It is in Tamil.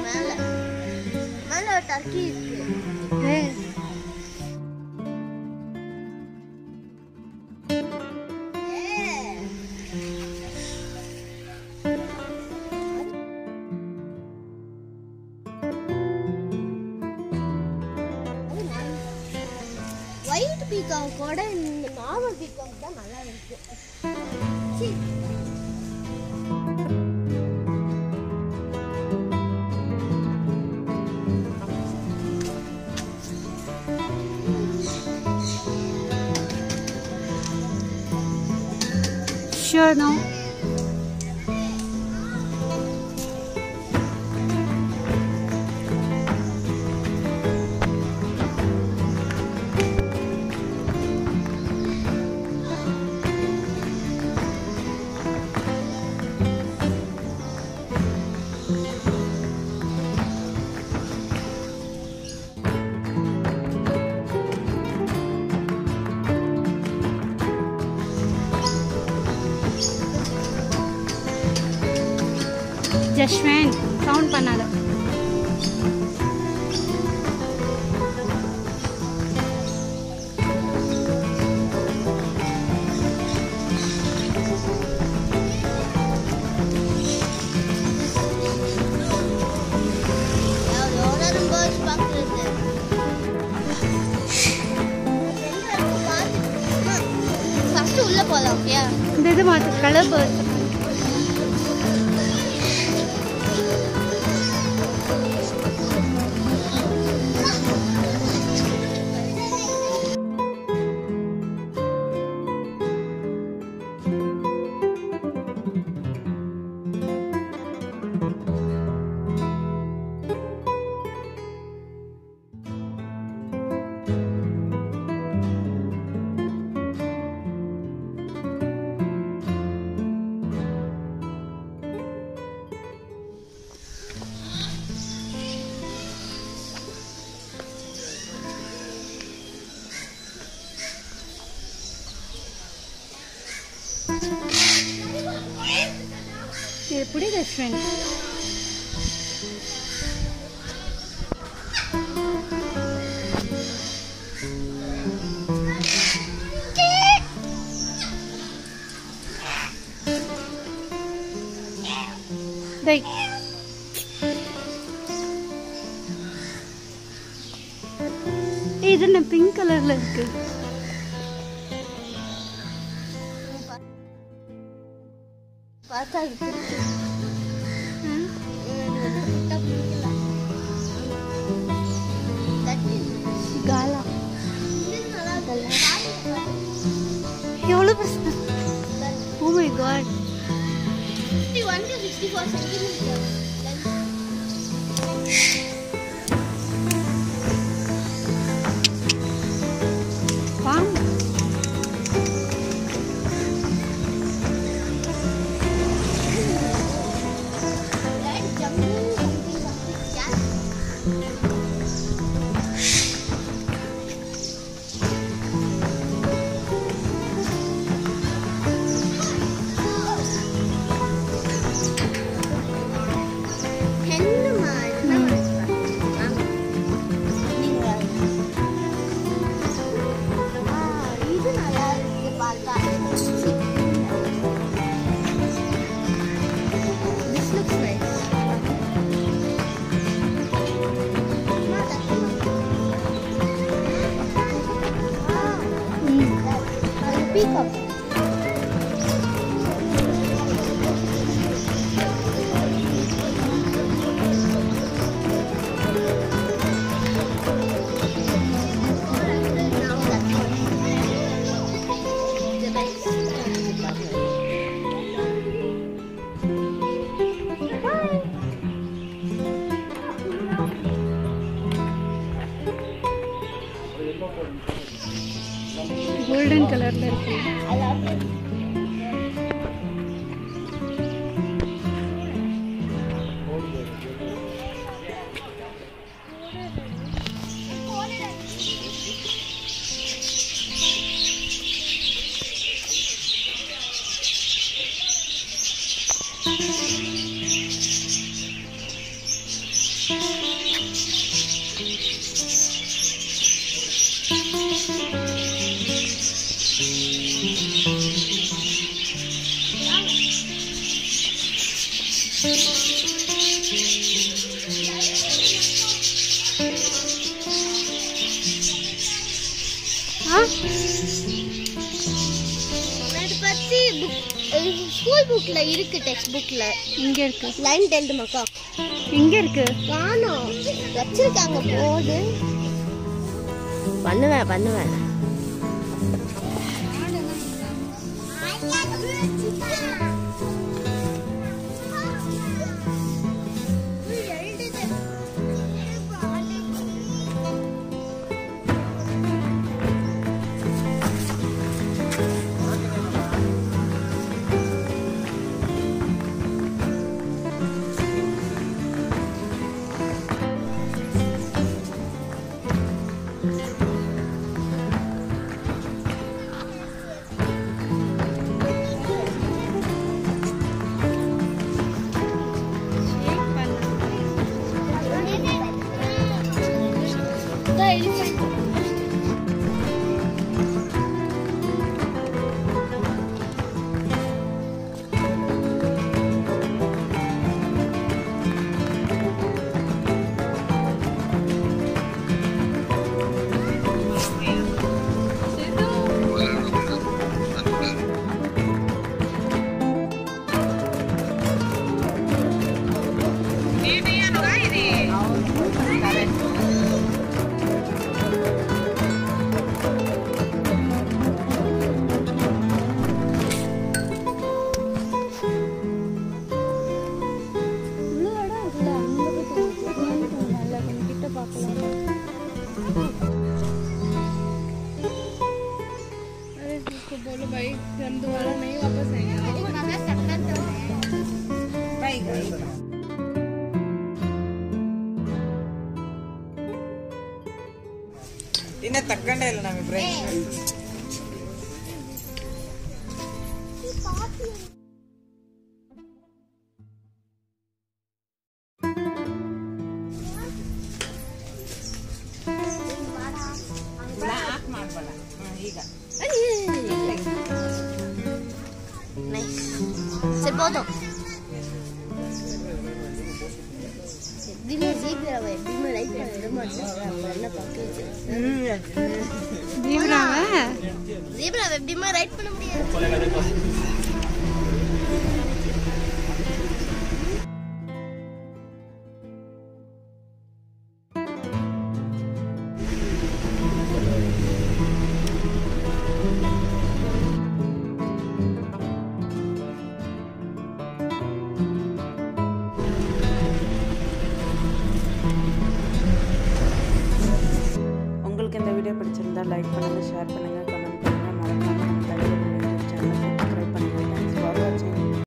மேல மேல ஒரு டர்க்கி இருக்கு ஏய், ஒயிட் பீகாக்கோட இந்த நார்மல் பீகாக் தான் நல்லா இருக்கு சீ. sure no ஜஸ்வன் சவுண்ட் பண்ணாத எவ்வளோ நேரம் birds பார்க்கறது? அம்மா, first உள்ள போலாம் ஓகே இந்த இது மாற்று கலர் பேர்ட் எப்படி ஜஸ்வன் டேய் ஏய், இது என்ன பிங்க் கலர்ல இருக்கு பார்த்தா அது பிடிக்கும். ம். எனக்கு வந்து விட்டா பிடிக்கல. That is- காலா இது நல்லா இருக்குல்ல? எவ்வளோ பெருசு oh my god 51 to 64 centimeter length. பாம் Red jungle something something. Yeah. என்னம்மா என்னம்மா வாங்க. நீங்க வாங்க. ஆ, இது நல்லா இருக்கு பார்த்தா This looks nice. அம்மா, தட்டுமா. Wow. ம் அது peacock. The கோல்டன் கலர்ல இருக்கு I love it. ஸ்கூல் புக்ல இருக்கு டெக்ஸ்ட் புக்ல இங்க இருக்கு லைன் டெல்ட் மக்கா இங்க இருக்கு காணோம் வச்சிருக்காங்க போடு பண்ணுவேன் பண்ணுவேன் இவ்வளோ இடம் இருக்குல்ல அங்க போய் தூங்கிக்கலாம். நல்லா கொஞ்சம் கிட்ட பார்க்கலாம் अरे उसको बोलो भाई हम दोबारा नहीं वापस आएंगे ಇನ್ನ ತಕ್ಕಂಡೇ ಇಲ್ಲ ನಮ್ಮಿಬ್ರೆ ಬ್ಲಾಕ್ ಮಾಡ್ಬೇಡ ಹ್ಮ್, ಈಗ நைஸ் சரி போதும் எப்படியுமே ஜீபிராவை எப்படியுமே லைக் பண்ண விட மாட்டேன் அப்புறம் என்ன பார்க்க தீவிராவ ஜீபிராவை எப்படியுமே ரைட் பண்ண முடியாது உங்களுக்கு இந்த வீடியோ பிடிச்சிருந்தா லைக் பண்ணுங்க ஷேர் பண்ணுங்க